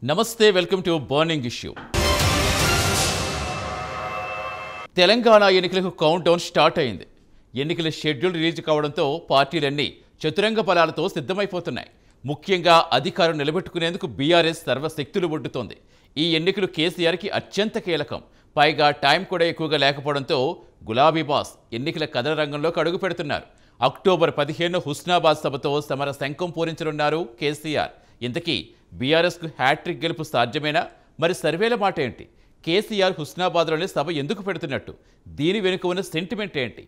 నమస్తే welcome to burning issue Telangana ఎన్నికలకు count down start అయింది ఎన్నికల షెడ్యూల్ రిలీజ్ కావడంతో పార్టీలన్నీ చతురంగ బలాలతో సిద్ధమైపోతున్నాయి ముఖ్యంగా అధికారం నిలబెట్టుకునేందుకు బీఆర్ఎస్ సర్వశక్తులు ఒడ్డుతోంది ఈ ఎన్నికలు కేసీఆర్కి అత్యంత కీలకం పైగా టైం కూడా ఎక్కువగా లేకపోవడంతో గులాబీ బాస్ ఎన్నికల కథల రంగంలోకి అడుగు పెడుతున్నారు అక్టోబర్ పదిహేను హుస్నాబాద్ సభతో సమర శంఖం పూరించనున్నారు కేసీఆర్ ఇంతకీ బీఆర్ఎస్కు హ్యాట్రిక్ గెలుపు సాధ్యమేనా మరి సర్వేల మాట ఏంటి కేసీఆర్ హుస్నాబాద్లోనే సభ ఎందుకు పెడుతున్నట్టు దీని వెనుక ఉన్న సెంటిమెంట్ ఏంటి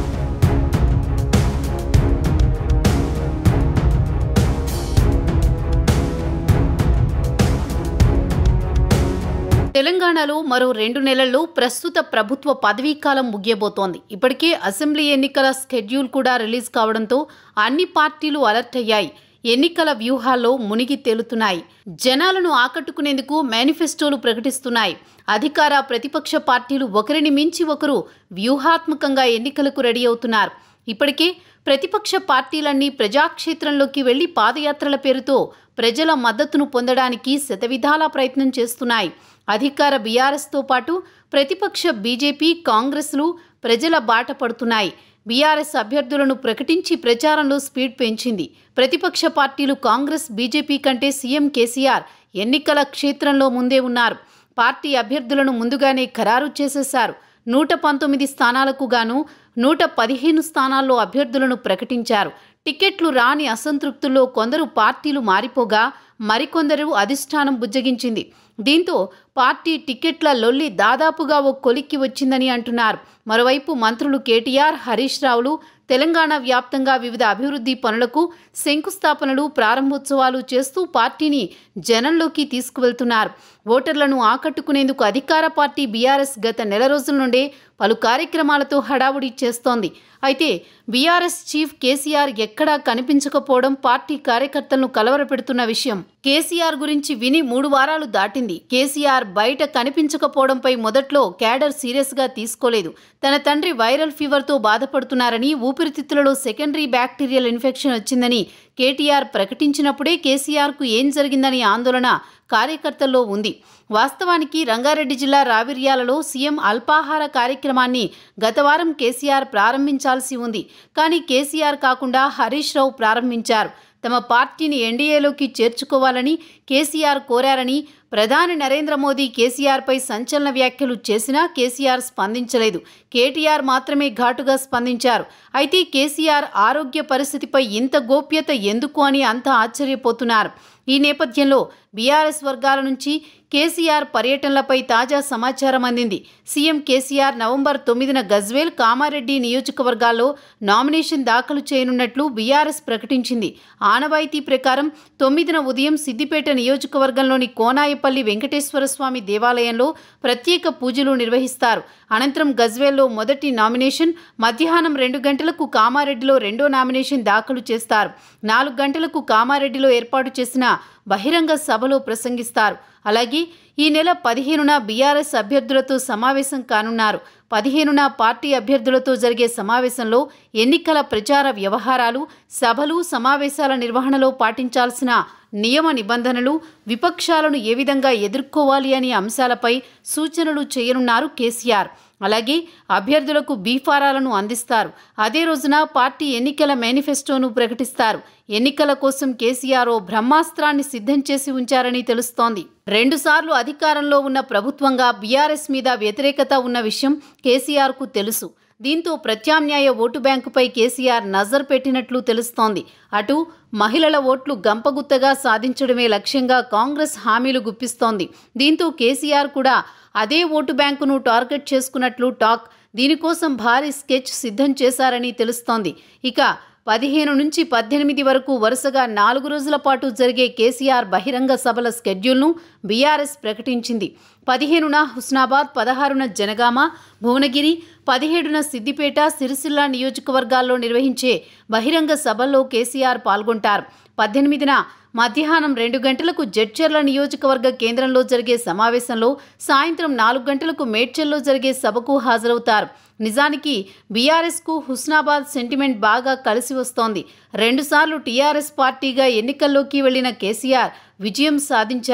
తెలంగాణలో మరో రెండు నెలల్లో ప్రస్తుత ప్రభుత్వ పదవీకాలం ముగియబోతోంది ఇప్పటికే అసెంబ్లీ ఎన్నికల స్కెడ్యూల్ కూడా రిలీజ్ కావడంతో అన్ని పార్టీలు అలర్ట్ అయ్యాయి ఎన్నికల వ్యూహాల్లో మునిగి తేలుతున్నాయి జనాలను ఆకట్టుకునేందుకు మేనిఫెస్టోలు ప్రకటిస్తున్నాయి అధికార ప్రతిపక్ష పార్టీలు ఒకరిని మించి ఒకరు వ్యూహాత్మకంగా ఎన్నికలకు రెడీ అవుతున్నారు ఇప్పటికే ప్రతిపక్ష పార్టీలన్నీ ప్రజాక్షేత్రంలోకి వెళ్లి పాదయాత్రల పేరుతో ప్రజల మద్దతును పొందడానికి శతవిధాలా ప్రయత్నం చేస్తున్నాయి అధికార బీఆర్ఎస్తో పాటు ప్రతిపక్ష బీజేపీ కాంగ్రెస్లు ప్రజల బాట పడుతున్నాయి బీఆర్ఎస్ అభ్యర్థులను ప్రకటించి ప్రచారంలో స్పీడ్ పెంచింది ప్రతిపక్ష పార్టీలు కాంగ్రెస్ బీజేపీ కంటే సీఎం కేసీఆర్ ఎన్నికల క్షేత్రంలో ముందే ఉన్నారు పార్టీ అభ్యర్థులను ముందుగానే ఖరారు చేసేశారు నూట పంతొమ్మిది స్థానాలకు గాను నూట పదిహేను స్థానాల్లో అభ్యర్థులను ప్రకటించారు టికెట్లు రాని అసంతృప్తుల్లో కొందరు పార్టీలు మారిపోగా మరికొందరు అధిష్టానం బుజ్జగించింది దీంతో పార్టీ టికెట్ల లొల్లి దాదాపుగా ఓ కొలిక్కి వచ్చిందని అంటున్నారు మరోవైపు మంత్రులు కేటీఆర్ హరీష్ రావులు తెలంగాణ వ్యాప్తంగా వివిధ అభివృద్ధి పనులకు శంకుస్థాపనలు ప్రారంభోత్సవాలు చేస్తూ పార్టీని జనంలోకి తీసుకువెళ్తున్నారు ఓటర్లను ఆకట్టుకునేందుకు అధికార పార్టీ బీఆర్ఎస్ గత నెల రోజుల నుండే పలు కార్యక్రమాలతో హడావుడి చేస్తోంది అయితే బీఆర్ఎస్ చీఫ్ కేసీఆర్ ఎక్కడా కనిపించకపోవడం పార్టీ కార్యకర్తలను కలవరపెడుతున్న విషయం కేసీఆర్ గురించి విని మూడు వారాలు దాటింది కేసీఆర్ బయట కనిపించకపోవడంపై మొదట్లో క్యాడర్ సీరియస్గా తీసుకోలేదు తన తండ్రి వైరల్ ఫీవర్తో బాధపడుతున్నారని ఊపిరితిత్తులలో సెకండరీ బ్యాక్టీరియల్ ఇన్ఫెక్షన్ వచ్చిందని కేటీఆర్ ప్రకటించినప్పుడే కేసీఆర్కు ఏం జరిగిందని ఆందోళన కార్యకర్తల్లో ఉంది వాస్తవానికి రంగారెడ్డి జిల్లా రావిర్యాలలో సీఎం అల్పాహార కార్యక్రమాన్ని గత వారం కేసీఆర్ ప్రారంభించాల్సి ఉంది కానీ కేసీఆర్ కాకుండా హరీష్ రావు ప్రారంభించారు తమ పార్టీని ఎన్డీఏలోకి చేర్చుకోవాలని కేసీఆర్ కోరారని ప్రధాని నరేంద్ర మోదీ కేసీఆర్పై సంచలన వ్యాఖ్యలు చేసినా కేసీఆర్ స్పందించలేదు కేటీఆర్ మాత్రమే ఘాటుగా స్పందించారు అయితే కేసీఆర్ ఆరోగ్య పరిస్థితిపై ఇంత గోప్యత ఎందుకు అని అంతా ఆశ్చర్యపోతున్నారు ఈ నేపథ్యంలో బీఆర్ఎస్ వర్గాల నుంచి కేసీఆర్ పర్యటనలపై తాజా సమాచారం అందింది సీఎం కేసీఆర్ నవంబర్ తొమ్మిదిన గజ్వేల్ కామారెడ్డి నియోజకవర్గాల్లో నామినేషన్ దాఖలు చేయనున్నట్లు బీఆర్ఎస్ ప్రకటించింది ఆనవాయితీ ప్రకారం తొమ్మిదిన ఉదయం సిద్దిపేట నియోజకవర్గంలోని కోనాయపల్లి వెంకటేశ్వర స్వామి దేవాలయంలో ప్రత్యేక పూజలు నిర్వహిస్తారు అనంతరం గజ్వేల్లో మొదటి నామినేషన్ మధ్యాహ్నం రెండు గంటలకు కామారెడ్డిలో రెండో నామినేషన్ దాఖలు చేస్తారు నాలుగు గంటలకు కామారెడ్డిలో ఏర్పాటు చేసిన బహిరంగ సభలో ప్రసంగిస్తారు అలాగే ఈ నెల పదిహేనున బీఆర్ఎస్ అభ్యర్థులతో సమావేశం కానున్నారు పదిహేనున పార్టీ అభ్యర్థులతో జరిగే సమావేశంలో ఎన్నికల ప్రచార వ్యవహారాలు సభలు సమావేశాల నిర్వహణలో పాటించాల్సిన నియమ నిబంధనలు విపక్షాలను ఏ విధంగా ఎదుర్కోవాలి అనే అంశాలపై సూచనలు చేయనున్నారు కేసీఆర్ అలాగే అభ్యర్థులకు బీఫారాలను అందిస్తారు అదే రోజున పార్టీ ఎన్నికల మేనిఫెస్టోను ప్రకటిస్తారు ఎన్నికల కోసం కేసీఆర్ ఓ బ్రహ్మాస్త్రాన్ని సిద్ధం చేసి ఉంచారని తెలుస్తోంది రెండుసార్లు అధికారంలో ఉన్న ప్రభుత్వంగా బీఆర్ఎస్ మీద వ్యతిరేకత ఉన్న విషయం కేసీఆర్కు తెలుసు దీంతో ప్రత్యామ్నాయ ఓటు బ్యాంకుపై కేసీఆర్ నజర్ పెట్టినట్లు తెలుస్తోంది అటు మహిళల ఓట్లు గంపగుత్తగా సాధించడమే లక్ష్యంగా కాంగ్రెస్ హామీలు గుప్పిస్తోంది దీంతో కేసీఆర్ కూడా అదే ఓటు బ్యాంకును టార్గెట్ చేసుకున్నట్లు టాక్ దీనికోసం భారీ స్కెచ్ సిద్ధం చేశారని తెలుస్తోంది ఇక పదిహేను నుంచి పద్దెనిమిది వరకు వరుసగా నాలుగు రోజుల పాటు జరిగే కేసీఆర్ బహిరంగ సభల స్కెడ్యూల్ను బీఆర్ఎస్ ప్రకటించింది పదిహేనున హుస్నాబాద్ పదహారున జనగామ భువనగిరి పదిహేడున సిద్దిపేట సిరిసిల్ల నియోజకవర్గాల్లో నిర్వహించే బహిరంగ సభల్లో కేసీఆర్ పాల్గొంటారు పద్దెనిమిదిన మధ్యాహ్నం రెండు గంటలకు జడ్చర్ల నియోజకవర్గ కేంద్రంలో జరిగే సమావేశంలో సాయంత్రం నాలుగు గంటలకు మేడ్చల్లో జరిగే సభకు హాజరవుతారు నిజానికి బీఆర్ఎస్కు హుస్నాబాద్ సెంటిమెంట్ బాగా కలిసి వస్తోంది రెండుసార్లు టీఆర్ఎస్ పార్టీగా ఎన్నికల్లోకి వెళ్లిన కేసీఆర్ విజయం సాధించారు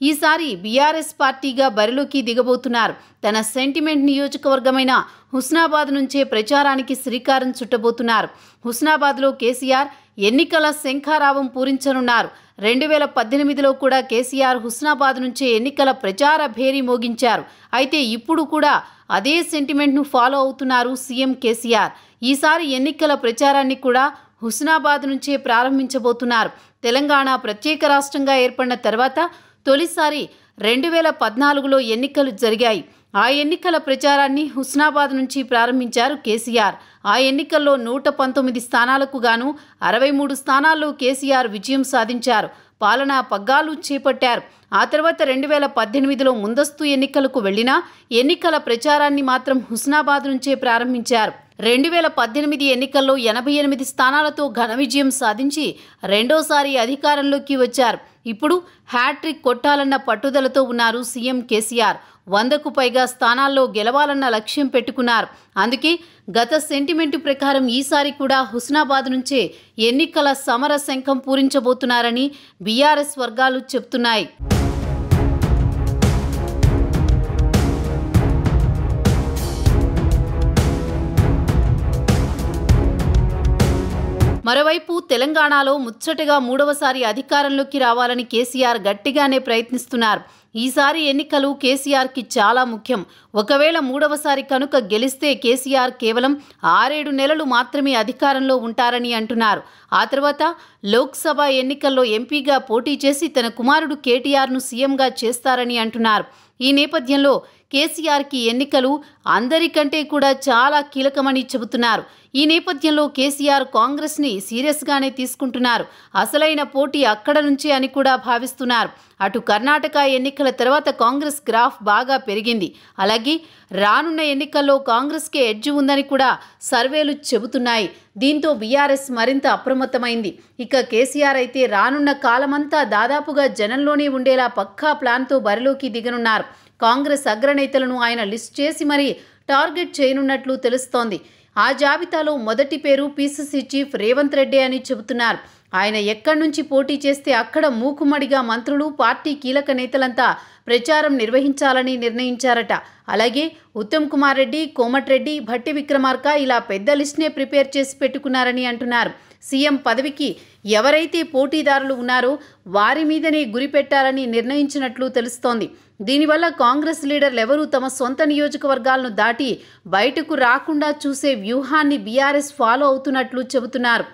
ఈసారి బీఆర్ఎస్ పార్టీగా బరిలోకి దిగబోతున్నారు తన సెంటిమెంట్ నియోజకవర్గమైన హుస్నాబాద్ నుంచే ప్రచారానికి శ్రీకారం చుట్టబోతున్నారు హుస్నాబాద్లో కేసీఆర్ ఎన్నికల శంఖారావం పూరించనున్నారు రెండు వేల పద్దెనిమిదిలో కూడా కేసీఆర్ హుస్నాబాద్ నుంచే ఎన్నికల ప్రచార భేరీ మోగించారు అయితే ఇప్పుడు కూడా అదే సెంటిమెంట్ను ఫాలో అవుతున్నారు సీఎం కేసీఆర్ ఈసారి ఎన్నికల ప్రచారాన్ని కూడా హుస్నాబాద్ నుంచే ప్రారంభించబోతున్నారు తెలంగాణ ప్రత్యేక రాష్ట్రంగా ఏర్పడిన తర్వాత తొలిసారి రెండు వేల పద్నాలుగులో ఎన్నికలు జరిగాయి ఆ ఎన్నికల ప్రచారాన్ని హుస్నాబాద్ నుంచి ప్రారంభించారు కేసీఆర్ ఆ ఎన్నికల్లో నూట పంతొమ్మిది స్థానాలకు గాను అరవై మూడు స్థానాల్లో కేసీఆర్ విజయం సాధించారు పాలనా పగ్గాలు చేపట్టారు ఆ తర్వాత రెండు వేల పద్దెనిమిదిలో ముందస్తు ఎన్నికలకు వెళ్లినా ఎన్నికల ప్రచారాన్ని మాత్రం హుస్నాబాద్ నుంచే ప్రారంభించారు రెండు వేల పద్దెనిమిది ఎన్నికల్లో ఎనభై ఎనిమిది స్థానాలతో ఘన విజయం సాధించి రెండోసారి అధికారంలోకి వచ్చారు ఇప్పుడు హ్యాట్రిక్ కొట్టాలన్న పట్టుదలతో ఉన్నారు సీఎం కేసీఆర్ వందకు పైగా స్థానాల్లో గెలవాలన్న లక్ష్యం పెట్టుకున్నారు అందుకే గత సెంటిమెంటు ప్రకారం ఈసారి కూడా హుస్నాబాద్ నుంచే ఎన్నికల సమర శంఖం పూరించబోతున్నారని బీఆర్ఎస్ వర్గాలు చెప్తున్నాయి మరోవైపు తెలంగాణలో ముచ్చటగా మూడవసారి అధికారంలోకి రావాలని కేసీఆర్ గట్టిగానే ప్రయత్నిస్తున్నారు ఈసారి ఎన్నికలు కేసీఆర్కి చాలా ముఖ్యం ఒకవేళ మూడవసారి కనుక గెలిస్తే కేసీఆర్ కేవలం ఆరేడు నెలలు మాత్రమే అధికారంలో ఉంటారని అంటున్నారు ఆ తర్వాత లోక్సభ ఎన్నికల్లో ఎంపీగా పోటీ చేసి తన కుమారుడు కేటీఆర్ను సీఎంగా చేస్తారని అంటున్నారు ఈ నేపథ్యంలో కేసీఆర్కి ఎన్నికలు అందరికంటే కూడా చాలా కీలకమని చెబుతున్నారు ఈ నేపథ్యంలో కేసీఆర్ కాంగ్రెస్ని సీరియస్గానే తీసుకుంటున్నారు అసలైన పోటీ అక్కడ నుంచే అని కూడా భావిస్తున్నారు అటు కర్ణాటక ఎన్నికల తర్వాత కాంగ్రెస్ గ్రాఫ్ బాగా పెరిగింది అలాగే రానున్న ఎన్నికల్లో కాంగ్రెస్కే ఎడ్జ్ ఉందని కూడా సర్వేలు చెబుతున్నాయి దీంతో బీఆర్ఎస్ మరింత అప్రమత్తమైంది ఇక కేసీఆర్ అయితే రానున్న కాలమంతా దాదాపుగా జనంలోనే ఉండేలా పక్కా ప్లాన్తో బరిలోకి దిగనున్నారు కాంగ్రెస్ అగ్రనేతలను ఆయన లిస్ట్ చేసి మరీ టార్గెట్ చేయనున్నట్లు తెలుస్తోంది ఆ జాబితాలో మొదటి పేరు పీసీసీ చీఫ్ రేవంత్ రెడ్డి అని చెబుతున్నారు ఆయన ఎక్కడి నుంచి పోటీ చేస్తే అక్కడ మూకుమ్మడిగా మంత్రులు పార్టీ కీలక నేతలంతా ప్రచారం నిర్వహించాలని నిర్ణయించారట అలాగే ఉత్తమ్ కుమార్ రెడ్డి కోమటిరెడ్డి భట్టి విక్రమార్క ఇలా పెద్ద లిస్ట్నే ప్రిపేర్ చేసి పెట్టుకున్నారని అంటున్నారు సీఎం పదవికి ఎవరైతే పోటీదారులు ఉన్నారో వారి మీదనే గురి పెట్టాలని నిర్ణయించినట్లు తెలుస్తోంది దీనివల్ల కాంగ్రెస్ లీడర్లు ఎవరూ తమ సొంత నియోజకవర్గాలను దాటి బయటకు రాకుండా చూసే వ్యూహాన్ని బీఆర్ఎస్ ఫాలో అవుతున్నట్లు చెబుతున్నారు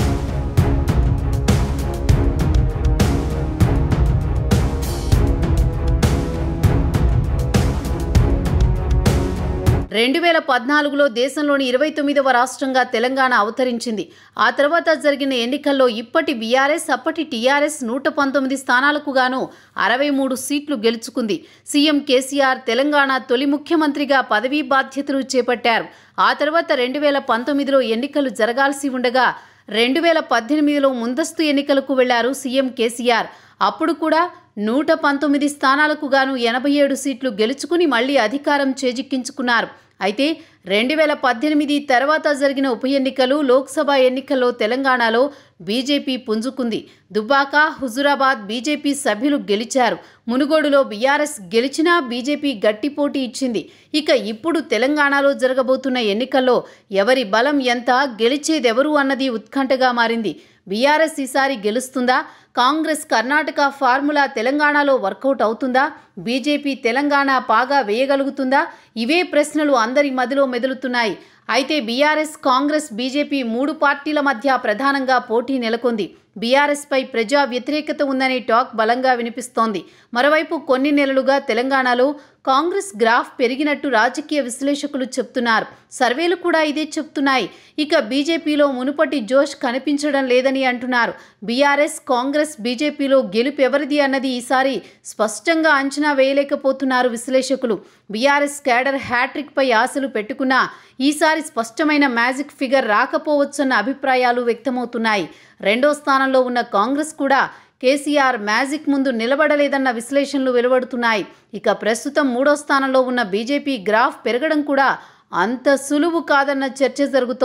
రెండు వేల పద్నాలుగులో దేశంలోని ఇరవై తొమ్మిదవ రాష్ట్రంగా తెలంగాణ అవతరించింది ఆ తర్వాత జరిగిన ఎన్నికల్లో ఇప్పటి బీఆర్ఎస్ అప్పటి టీఆర్ఎస్ నూట పంతొమ్మిది స్థానాలకు గాను అరవై మూడు సీట్లు గెలుచుకుంది సీఎం కేసీఆర్ తెలంగాణ తొలి ముఖ్యమంత్రిగా పదవీ బాధ్యతలు చేపట్టారు ఆ తర్వాత రెండు వేల పంతొమ్మిదిలో ఎన్నికలు జరగాల్సి ఉండగా రెండు వేల పద్దెనిమిదిలో ముందస్తు ఎన్నికలకు వెళ్లారు సీఎం కేసీఆర్ అప్పుడు కూడా నూట పంతొమ్మిది స్థానాలకు గాను ఎనభై ఏడు సీట్లు గెలుచుకుని మళ్లీ అధికారం చేజిక్కించుకున్నారు అయితే రెండు వేల పద్దెనిమిది తర్వాత జరిగిన ఉప ఎన్నికలు లోక్సభ ఎన్నికల్లో తెలంగాణలో బీజేపీ పుంజుకుంది దుబ్బాక హుజురాబాద్ బీజేపీ సభ్యులు గెలిచారు మునుగోడులో బీఆర్ఎస్ గెలిచినా బీజేపీ గట్టి పోటీ ఇచ్చింది ఇక ఇప్పుడు తెలంగాణలో జరగబోతున్న ఎన్నికల్లో ఎవరి బలం ఎంత గెలిచేదెవరు అన్నది ఉత్కంఠగా మారింది బీఆర్ఎస్ ఈసారి గెలుస్తుందా కాంగ్రెస్ కర్ణాటక ఫార్ములా తెలంగాణలో వర్కౌట్ అవుతుందా బీజేపీ తెలంగాణ పాగా వేయగలుగుతుందా ఇవే ప్రశ్నలు అందరి మదిలో మెదులుతున్నాయి అయితే బీఆర్ఎస్ కాంగ్రెస్ బీజేపీ మూడు పార్టీల మధ్య ప్రధానంగా పోటీ నెలకొంది బీఆర్ఎస్పై ప్రజా వ్యతిరేకత ఉందనే టాక్ బలంగా వినిపిస్తోంది మరోవైపు కొన్ని నెలలుగా తెలంగాణలో కాంగ్రెస్ గ్రాఫ్ పెరిగినట్టు రాజకీయ విశ్లేషకులు చెప్తున్నారు సర్వేలు కూడా ఇదే చెప్తున్నాయి ఇక బీజేపీలో మునుపటి జోష్ కనిపించడం లేదని అంటున్నారు బీఆర్ఎస్ కాంగ్రెస్ బీజేపీలో గెలుపు ఎవరిది అన్నది ఈసారి స్పష్టంగా అంచనా వేయలేకపోతున్నారు విశ్లేషకులు బీఆర్ఎస్ క్యాడర్ హ్యాట్రిక్ పై ఆశలు పెట్టుకున్నా ఈసారి స్పష్టమైన మ్యాజిక్ ఫిగర్ రాకపోవచ్చన్న అభిప్రాయాలు వ్యక్తమవుతున్నాయి రెండో స్థానంలో ఉన్న కాంగ్రెస్ కూడా కేసీఆర్ మ్యాజిక్ ముందు నిలబడలేదన్న విశ్లేషణలు వెలువడుతున్నాయి ఇక ప్రస్తుతం మూడో స్థానంలో ఉన్న బీజేపీ గ్రాఫ్ పెరగడం కూడా అంత సులువు కాదన్న చర్చ జరుగుతోంది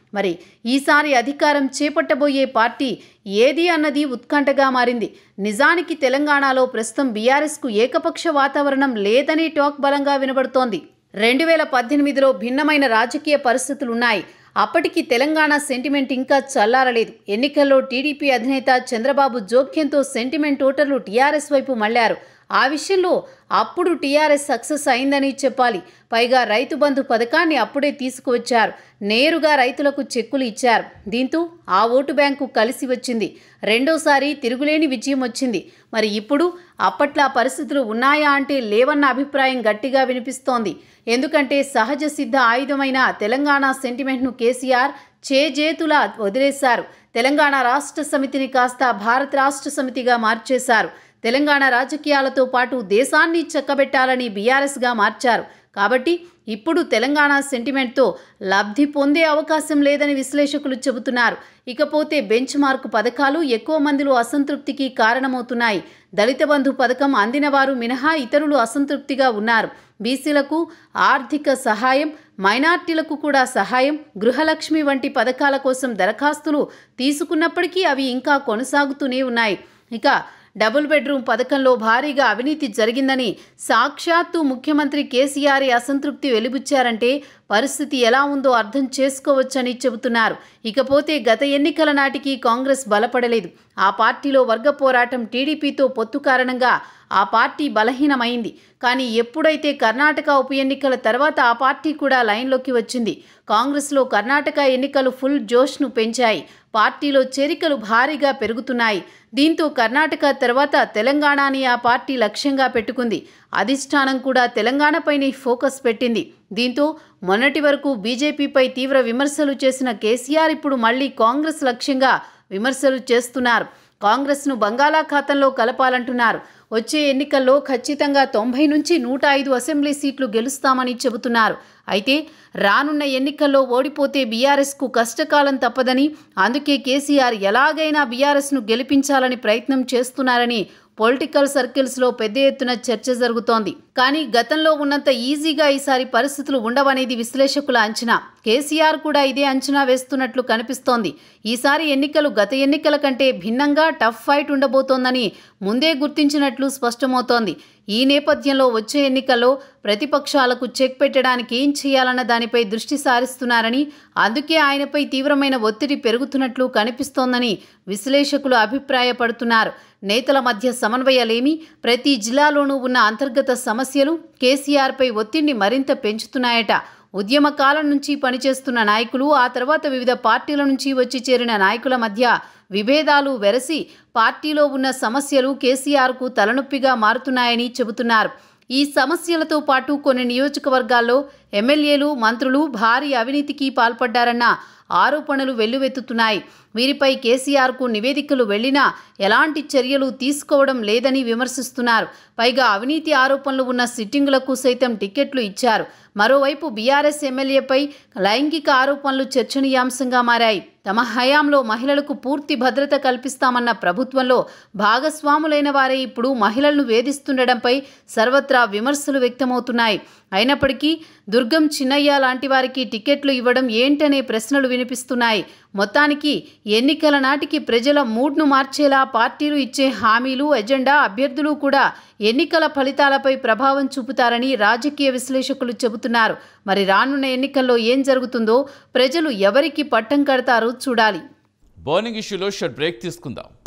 మరి ఈసారి అధికారం చేపట్టబోయే పార్టీ ఏది అన్నది ఉత్కంఠగా మారింది నిజానికి తెలంగాణలో ప్రస్తుతం బీఆర్ఎస్కు ఏకపక్ష వాతావరణం లేదని టాక్ బలంగా వినబడుతోంది రెండు వేల పద్దెనిమిదిలో భిన్నమైన రాజకీయ పరిస్థితులున్నాయి అప్పటికి తెలంగాణ సెంటిమెంట్ ఇంకా చల్లారలేదు ఎన్నికల్లో టీడీపీ అధినేత చంద్రబాబు జోక్యంతో సెంటిమెంట్ ఓటర్లు టీఆర్ఎస్ వైపు మళ్లారు ఆ విషయంలో అప్పుడు టీఆర్ఎస్ సక్సెస్ అయిందని చెప్పాలి పైగా రైతు బంధు పథకాన్ని అప్పుడే తీసుకువచ్చారు నేరుగా రైతులకు చెక్కులు ఇచ్చారు దీంతో ఆ ఓటు బ్యాంకు కలిసి వచ్చింది రెండోసారి తిరుగులేని విజయం వచ్చింది మరి ఇప్పుడు అప్పట్లా పరిస్థితులు ఉన్నాయా అంటే లేవన్న అభిప్రాయం గట్టిగా వినిపిస్తోంది ఎందుకంటే సహజ సిద్ధ ఆయుధమైన తెలంగాణ సెంటిమెంట్ను కేసీఆర్ చేజేతులా వదిలేశారు తెలంగాణ రాష్ట్ర సమితిని కాస్త భారత రాష్ట్ర సమితిగా మార్చేశారు తెలంగాణ రాజకీయాలతో పాటు దేశాన్ని చక్కబెట్టాలని బీఆర్ఎస్గా మార్చారు కాబట్టి ఇప్పుడు తెలంగాణ సెంటిమెంట్తో లబ్ధి పొందే అవకాశం లేదని విశ్లేషకులు చెబుతున్నారు ఇకపోతే బెంచ్ మార్క్ పథకాలు ఎక్కువ మందిలో అసంతృప్తికి కారణమవుతున్నాయి దళిత బంధు పథకం అందిన వారు మినహా ఇతరులు అసంతృప్తిగా ఉన్నారు బీసీలకు ఆర్థిక సహాయం మైనార్టీలకు కూడా సహాయం గృహలక్ష్మి వంటి పథకాల కోసం దరఖాస్తులు తీసుకున్నప్పటికీ అవి ఇంకా కొనసాగుతూనే ఉన్నాయి ఇక డబుల్ బెడ్రూమ్ పథకంలో భారీగా అవినీతి జరిగిందని సాక్షాత్తు ముఖ్యమంత్రి కేసీఆర్ అసంతృప్తి వెలిబుచ్చారంటే పరిస్థితి ఎలా ఉందో అర్థం చేసుకోవచ్చని చెబుతున్నారు ఇకపోతే గత ఎన్నికల నాటికి కాంగ్రెస్ బలపడలేదు ఆ పార్టీలో వర్గ పోరాటం టీడీపీతో పొత్తు కారణంగా ఆ పార్టీ బలహీనమైంది కానీ ఎప్పుడైతే కర్ణాటక ఉప ఎన్నికల తర్వాత ఆ పార్టీ కూడా లైన్లోకి వచ్చింది కాంగ్రెస్లో కర్ణాటక ఎన్నికలు ఫుల్ జోష్ను పెంచాయి పార్టీలో చేరికలు భారీగా పెరుగుతున్నాయి దీంతో కర్ణాటక తర్వాత తెలంగాణని ఆ పార్టీ లక్ష్యంగా పెట్టుకుంది అధిష్టానం కూడా తెలంగాణపైనే ఫోకస్ పెట్టింది దీంతో మొన్నటి వరకు బీజేపీపై తీవ్ర విమర్శలు చేసిన కేసీఆర్ ఇప్పుడు మళ్ళీ కాంగ్రెస్ లక్ష్యంగా విమర్శలు చేస్తున్నారు కాంగ్రెస్ను బంగాళాఖాతంలో కలపాలంటున్నారు వచ్చే ఎన్నికల్లో ఖచ్చితంగా తొంభై నుంచి నూట ఐదు అసెంబ్లీ సీట్లు గెలుస్తామని చెబుతున్నారు అయితే రానున్న ఎన్నికల్లో ఓడిపోతే బీఆర్ఎస్కు కష్టకాలం తప్పదని అందుకే కేసీఆర్ ఎలాగైనా బీఆర్ఎస్ను గెలిపించాలని ప్రయత్నం చేస్తున్నారని పొలిటికల్ సర్కిల్స్లో పెద్ద ఎత్తున చర్చ జరుగుతోంది కానీ గతంలో ఉన్నంత ఈజీగా ఈసారి పరిస్థితులు ఉండవనేది విశ్లేషకుల అంచనా కేసీఆర్ కూడా ఇదే అంచనా వేస్తున్నట్లు కనిపిస్తోంది ఈసారి ఎన్నికలు గత ఎన్నికల కంటే భిన్నంగా టఫ్ ఫైట్ ఉండబోతోందని ముందే గుర్తించినట్లు స్పష్టమవుతోంది ఈ నేపథ్యంలో వచ్చే ఎన్నికల్లో ప్రతిపక్షాలకు చెక్ పెట్టడానికి ఏం చేయాలన్న దానిపై దృష్టి సారిస్తున్నారని అందుకే ఆయనపై తీవ్రమైన ఒత్తిడి పెరుగుతున్నట్లు కనిపిస్తోందని విశ్లేషకులు అభిప్రాయపడుతున్నారు నేతల మధ్య సమన్వయాలేమి ప్రతి జిల్లాలోనూ ఉన్న అంతర్గత సమస్యలు కేసీఆర్పై ఒత్తిడిని మరింత పెంచుతున్నాయట ఉద్యమ కాలం నుంచి పనిచేస్తున్న నాయకులు ఆ తర్వాత వివిధ పార్టీల నుంచి వచ్చి చేరిన నాయకుల మధ్య విభేదాలు వెరసి పార్టీలో ఉన్న సమస్యలు కేసీఆర్కు తలనొప్పిగా మారుతున్నాయని చెబుతున్నారు ఈ సమస్యలతో పాటు కొన్ని నియోజకవర్గాల్లో ఎమ్మెల్యేలు మంత్రులు భారీ అవినీతికి పాల్పడ్డారన్న ఆరోపణలు వెల్లువెత్తుతున్నాయి వీరిపై కేసీఆర్కు నివేదికలు వెళ్లినా ఎలాంటి చర్యలు తీసుకోవడం లేదని విమర్శిస్తున్నారు పైగా అవినీతి ఆరోపణలు ఉన్న సిట్టింగులకు సైతం టికెట్లు ఇచ్చారు మరోవైపు బీఆర్ఎస్ ఎమ్మెల్యేపై లైంగిక ఆరోపణలు చర్చనీయాంశంగా మారాయి తమ హయాంలో మహిళలకు పూర్తి భద్రత కల్పిస్తామన్న ప్రభుత్వంలో భాగస్వాములైన వారే ఇప్పుడు మహిళలను వేధిస్తుండడంపై సర్వత్రా విమర్శలు వ్యక్తమవుతున్నాయి అయినప్పటికీ దుర్గం చిన్నయ్య లాంటి వారికి టికెట్లు ఇవ్వడం ఏంటనే ప్రశ్నలు వినిపిస్తున్నాయి మొత్తానికి ఎన్నికల నాటికి ప్రజల మూడ్ను మార్చేలా పార్టీలు ఇచ్చే హామీలు ఎజెండా అభ్యర్థులు కూడా ఎన్నికల ఫలితాలపై ప్రభావం చూపుతారని రాజకీయ విశ్లేషకులు చెబుతున్నారు మరి రానున్న ఎన్నికల్లో ఏం జరుగుతుందో ప్రజలు ఎవరికి పట్టం కడతారో చూడాలి బర్నింగ్ ఇష్యూలో షార్ట్ బ్రేక్ తీసుకుందాం